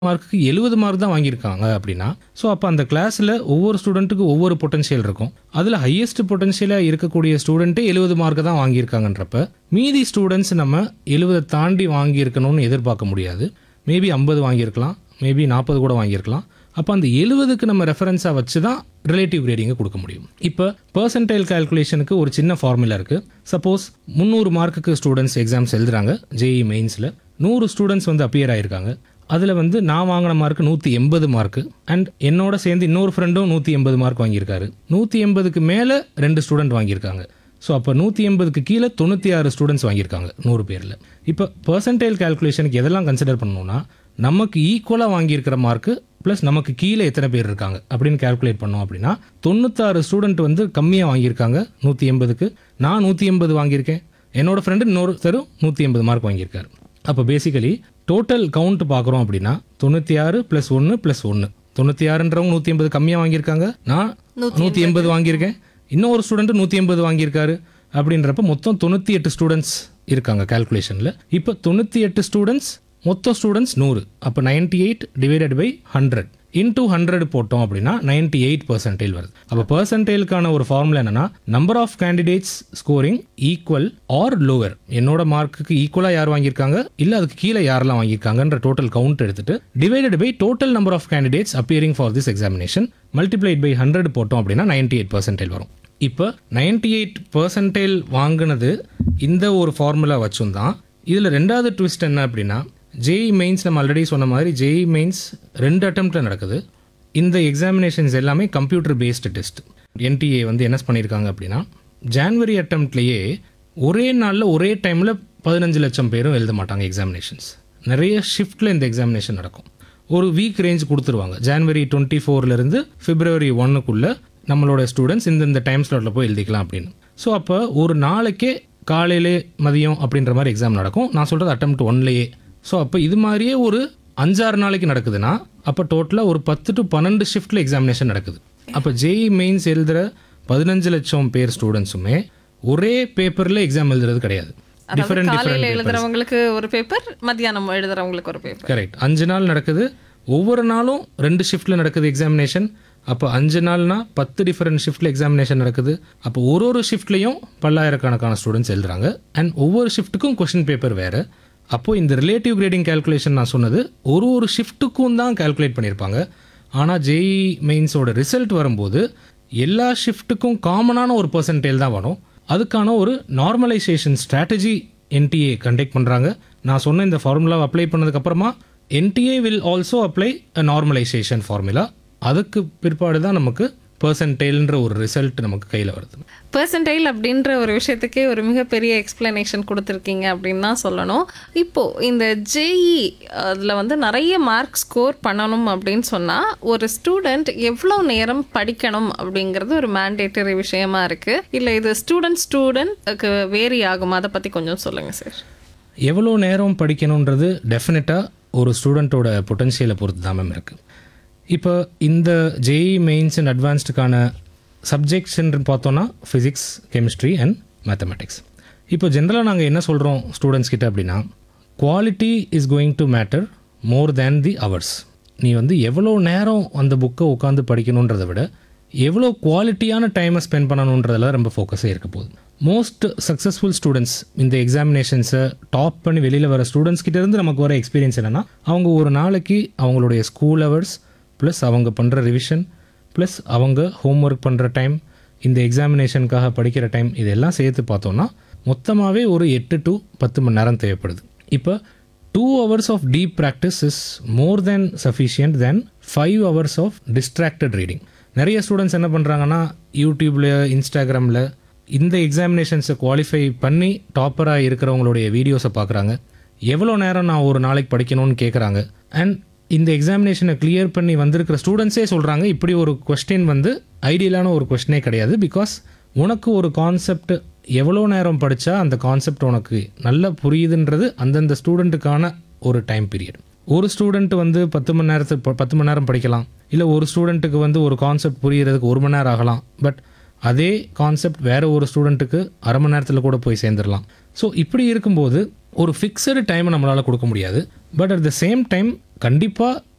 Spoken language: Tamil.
மார்க்குக்கு எழுபது மார்க் தான் வாங்கியிருக்காங்க அப்படின்னா ஸோ அப்போ அந்த கிளாஸில் ஒவ்வொரு ஸ்டூடெண்ட்டுக்கு ஒவ்வொரு பொட்டன்ஷியல் இருக்கும் அதில் ஹையஸ்ட் பொட்டன்ஷியலாக இருக்கக்கூடிய ஸ்டூடெண்ட்டே எழுபது மார்க் தான் வாங்கியிருக்காங்கன்றப்ப மீதி ஸ்டூடெண்ட்ஸ் நம்ம எழுபதை தாண்டி வாங்கியிருக்கணும்னு எதிர்பார்க்க முடியாது மேபி ஐம்பது வாங்கியிருக்கலாம் மேபி நாற்பது கூட வாங்கியிருக்கலாம் அப்போ அந்த எழுபதுக்கு நம்ம ரெஃபரன்ஸாக வச்சு தான் ரிலேட்டிவ் கிரேடிங்கை கொடுக்க முடியும் இப்போ பர்சன்டைல் கால்குலேஷனுக்கு ஒரு சின்ன ஃபார்முலா இருக்குது சப்போஸ் முந்நூறு மார்க்குக்கு ஸ்டூடெண்ட்ஸ் எக்ஸாம்ஸ் எழுதுறாங்க ஜேஇ மெயின்ஸில் நூறு ஸ்டூடெண்ட்ஸ் வந்து அப்பியர் ஆயிருக்காங்க அதில் வந்து நான் வாங்கின மார்க் நூற்றி எண்பது மார்க்கு அண்ட் என்னோட சேர்ந்து இன்னொரு ஃப்ரெண்டும் நூற்றி எண்பது மார்க் வாங்கியிருக்காரு நூற்றி எண்பதுக்கு மேலே ரெண்டு ஸ்டூடெண்ட் வாங்கியிருக்காங்க ஸோ அப்போ நூற்றி எண்பதுக்கு கீழே தொண்ணூற்றி ஆறு ஸ்டூடெண்ட்ஸ் வாங்கியிருக்காங்க நூறு பேரில் இப்போ பர்சன்டைல் கால்குலேஷனுக்கு எதெல்லாம் கன்சிடர் பண்ணணும்னா நமக்கு ஈக்குவலாக வாங்கியிருக்கிற மார்க்கு ப்ளஸ் நமக்கு கீழே எத்தனை பேர் இருக்காங்க அப்படின்னு கால்குலேட் பண்ணோம் அப்படின்னா தொண்ணூத்தாறு ஸ்டூடெண்ட் வந்து கம்மியாக வாங்கியிருக்காங்க நூற்றி எண்பதுக்கு நான் நூற்றி எண்பது வாங்கியிருக்கேன் என்னோட ஃப்ரெண்டு இன்னொருத்தரும் நூற்றி எண்பது மார்க் வாங்கியிருக்காரு அப்போ பேசிக்கலி டோட்டல் கவுண்ட் பார்க்குறோம் அப்படின்னா தொண்ணூற்றி ஆறு ப்ளஸ் ஒன்று ப்ளஸ் ஒன்று தொண்ணூற்றி ஆறுன்றவங்க நூற்றி எண்பது கம்மியாக வாங்கியிருக்காங்க நான் நூற்றி எண்பது வாங்கியிருக்கேன் இன்னொரு ஸ்டூடெண்ட் நூற்றி எண்பது வாங்கியிருக்காரு அப்படின்றப்ப மொத்தம் தொண்ணூற்றி எட்டு ஸ்டூடெண்ட்ஸ் இருக்காங்க கால்குலேஷனில் இப்போ தொண்ணூற்றி எட்டு ஸ்டூடெண்ட்ஸ் மொத்த ஸ்டூடெண்ட்ஸ் நூறு அப்போ ninety eight divided by hundred into hundred போட்டோம் அப்படின்னா நைன்டி எயிட் பர்சன்டேஜ் வருது அப்போ பர்சன்டேலுக்கான ஒரு ஃபார்முலா என்னன்னா number of candidates scoring equal or lower என்னோட மார்க்குக்கு ஈக்குவலாக யார் வாங்கியிருக்காங்க இல்லை அதுக்கு கீழே யாரெல்லாம் வாங்கியிருக்காங்கன்ற டோட்டல் கவுண்ட் எடுத்துட்டு divided by total number of candidates appearing for this examination multiplied by hundred போட்டோம் அப்படின்னா நைன்டி எயிட் பர்சன்டேஜ் வரும் இப்போ நைன்டி எயிட் பர்சன்டேஜ் வாங்கினது இந்த ஒரு ஃபார்முலா வச்சும் தான் இதில் ரெண்டாவது ட்விஸ்ட் என்ன அப்படின்னா ஜேஇ மெயின்ஸ் நம்ம ஆல்ரெடி சொன்ன மாதிரி ஜேஇ மெயின்ஸ் ரெண்டு அட்டம்ப்டில் நடக்குது இந்த எக்ஸாமினேஷன்ஸ் எல்லாமே கம்ப்யூட்டர் பேஸ்டு டெஸ்ட் என்டிஏ வந்து என்ன பண்ணியிருக்காங்க அப்படின்னா ஜான்வரி அட்டம்ப்ட்லேயே ஒரே நாளில் ஒரே டைமில் பதினஞ்சு லட்சம் பேரும் எழுத மாட்டாங்க எக்ஸாமினேஷன்ஸ் நிறைய ஷிஃப்ட்டில் இந்த எக்ஸாமினேஷன் நடக்கும் ஒரு வீக் ரேஞ்ச் கொடுத்துருவாங்க ஜான்வரி டுவெண்ட்டி ஃபோர்லேருந்து பிப்ரவரி ஒன்னுக்குள்ளே நம்மளோட ஸ்டூடெண்ட்ஸ் இந்தந்த டைம் ஸ்லாட்டில் போய் எழுதிக்கலாம் அப்படின்னு ஸோ அப்போ ஒரு நாளைக்கே காலையிலே மதியம் அப்படின்ற மாதிரி எக்ஸாம் நடக்கும் நான் சொல்கிறது அட்டம்ப்ட் ஒன்லேயே ஸோ அப்போ இது மாதிரியே ஒரு அஞ்சாறு நாளைக்கு நடக்குதுன்னா அப்போ டோட்டலாக ஒரு பத்து டு பன்னெண்டு ஷிஃப்ட்டில் எக்ஸாமினேஷன் நடக்குது அப்போ ஜேஇ மெயின்ஸ் எழுதுகிற பதினஞ்சு லட்சம் பேர் ஸ்டூடெண்ட்ஸுமே ஒரே பேப்பரில் எக்ஸாம் எழுதுறது கிடையாது அதாவது டிஃப்ரெண்ட் காலையில டிஃப்ரெண்ட் எழுதுறவங்களுக்கு ஒரு பேப்பர் மத்தியானம் எழுதுறவங்களுக்கு ஒரு பேப்பர் கரெக்ட் அஞ்சு நாள் நடக்குது ஒவ்வொரு நாளும் ரெண்டு ஷிஃப்ட்டில் நடக்குது எக்ஸாமினேஷன் அப்போ அஞ்சு நாள்னா பத்து டிஃப்ரெண்ட் ஷிஃப்ட்டில் எக்ஸாமினேஷன் நடக்குது அப்போ ஒரு ஒரு ஷிஃப்ட்லேயும் பல்லாயிரக்கணக்கான ஸ்டூடெண்ட்ஸ் எழுதுறாங்க அண்ட் ஒவ்வொரு ஷிஃப்ட்டுக்கும் கொஷின் பேப்பர் வேறு அப்போது இந்த ரிலேட்டிவ் கிரேடிங் கால்குலேஷன் நான் சொன்னது ஒரு ஒரு ஷிஃப்ட்டுக்கும் தான் கால்குலேட் பண்ணியிருப்பாங்க ஆனால் ஜேஇ மெயின்ஸோட ரிசல்ட் வரும்போது எல்லா ஷிஃப்ட்டுக்கும் காமனான ஒரு பர்சன்டேஜ் தான் வரும் அதுக்கான ஒரு நார்மலைசேஷன் ஸ்ட்ராட்டஜி என்டிஏ கண்டக்ட் பண்ணுறாங்க நான் சொன்ன இந்த ஃபார்முலாவை அப்ளை பண்ணதுக்கப்புறமா NTA will also apply a normalisation formula அதுக்கு பிற்பாடு தான் நமக்கு பர்சன்டேல்ன்ற ஒரு ரிசல்ட் நமக்கு கையில் வருது பர்சன்டைல் அப்படின்ற ஒரு விஷயத்துக்கே ஒரு மிகப்பெரிய எக்ஸ்பிளனேஷன் கொடுத்துருக்கீங்க அப்படின்னு தான் சொல்லணும் இப்போ இந்த ஜேஇ அதில் வந்து நிறைய மார்க் ஸ்கோர் பண்ணணும் அப்படின்னு சொன்னால் ஒரு ஸ்டூடெண்ட் எவ்வளோ நேரம் படிக்கணும் அப்படிங்கிறது ஒரு மேண்டேட்டரி விஷயமா இருக்கு இல்லை இது ஸ்டூடெண்ட் ஸ்டூடெண்ட்க்கு வேரி ஆகும் அதை பற்றி கொஞ்சம் சொல்லுங்கள் சார் எவ்வளோ நேரம் படிக்கணுன்றது டெஃபினட்டாக ஒரு ஸ்டூடெண்ட்டோட பொட்டன்ஷியலை பொறுத்து தான் மேம் இருக்குது இப்போ இந்த ஜேஇ மெயின்ஸ் அண்ட் அட்வான்ஸ்டுக்கான சப்ஜெக்ட்ஸ்ன்னு பார்த்தோன்னா ஃபிசிக்ஸ் கெமிஸ்ட்ரி அண்ட் மேத்தமெட்டிக்ஸ் இப்போ ஜென்ரலாக நாங்கள் என்ன சொல்கிறோம் ஸ்டூடெண்ட்ஸ் கிட்ட அப்படின்னா quality is going to matter more than the hours நீ வந்து எவ்வளோ நேரம் அந்த புக்கை உட்காந்து படிக்கணுன்றதை விட எவ்வளோ குவாலிட்டியான டைமை ஸ்பெண்ட் பண்ணணுன்றதுல ரொம்ப ஃபோக்கஸே இருக்க போகுது மோஸ்ட் சக்ஸஸ்ஃபுல் ஸ்டூடெண்ட்ஸ் இந்த எக்ஸாமினேஷன்ஸை டாப் பண்ணி வெளியில் வர ஸ்டூடெண்ட்ஸ் கிட்ட இருந்து நமக்கு வர எக்ஸ்பீரியன்ஸ் என்னென்னா அவங்க ஒரு நாளைக்கு அவங்களுடைய ஸ்கூல் ஹவர்ஸ் ப்ளஸ் அவங்க பண்ணுற ரிவிஷன் ப்ளஸ் அவங்க ஹோம்ஒர்க் பண்ணுற டைம் இந்த எக்ஸாமினேஷனுக்காக படிக்கிற டைம் இதெல்லாம் சேர்த்து பார்த்தோன்னா மொத்தமாகவே ஒரு எட்டு டு பத்து மணி நேரம் தேவைப்படுது இப்போ two hours of deep practice is more than sufficient than five hours of distracted reading நிறைய ஸ்டூடெண்ட்ஸ் என்ன பண்ணுறாங்கன்னா யூடியூப்பில் இன்ஸ்டாகிராமில் இந்த எக்ஸாமினேஷன்ஸை குவாலிஃபை பண்ணி டாப்பராக இருக்கிறவங்களுடைய வீடியோஸை பார்க்குறாங்க எவ்வளோ நேரம் நான் ஒரு நாளைக்கு படிக்கணும்னு கேட்குறாங்க அண்ட் இந்த எக்ஸாமினேஷனை கிளியர் பண்ணி வந்திருக்கிற ஸ்டூடெண்ட்ஸே சொல்கிறாங்க இப்படி ஒரு கொஸ்டின் வந்து ஐடியலான ஒரு கொஸ்டினே கிடையாது பிகாஸ் உனக்கு ஒரு கான்செப்ட் எவ்வளோ நேரம் படித்தா அந்த கான்செப்ட் உனக்கு நல்லா புரியுதுன்றது அந்தந்த ஸ்டூடெண்ட்டுக்கான ஒரு டைம் பீரியட் ஒரு ஸ்டூடெண்ட் வந்து பத்து மணி நேரத்துக்கு ப- பத்து மணி நேரம் படிக்கலாம் இல்லை ஒரு ஸ்டூடெண்ட்டுக்கு வந்து ஒரு கான்செப்ட் புரியறதுக்கு ஒரு மணி நேரம் ஆகலாம் பட் அதே கான்செப்ட் வேற ஒரு ஸ்டூடெண்ட்டுக்கு அரை மணி நேரத்தில் கூட போய் சேர்ந்துடலாம் ஸோ இப்படி இருக்கும்போது ஒரு ஃபிக்ஸடு டைமை நம்மளால் கொடுக்க முடியாது but at the same time கண்டிப்பாக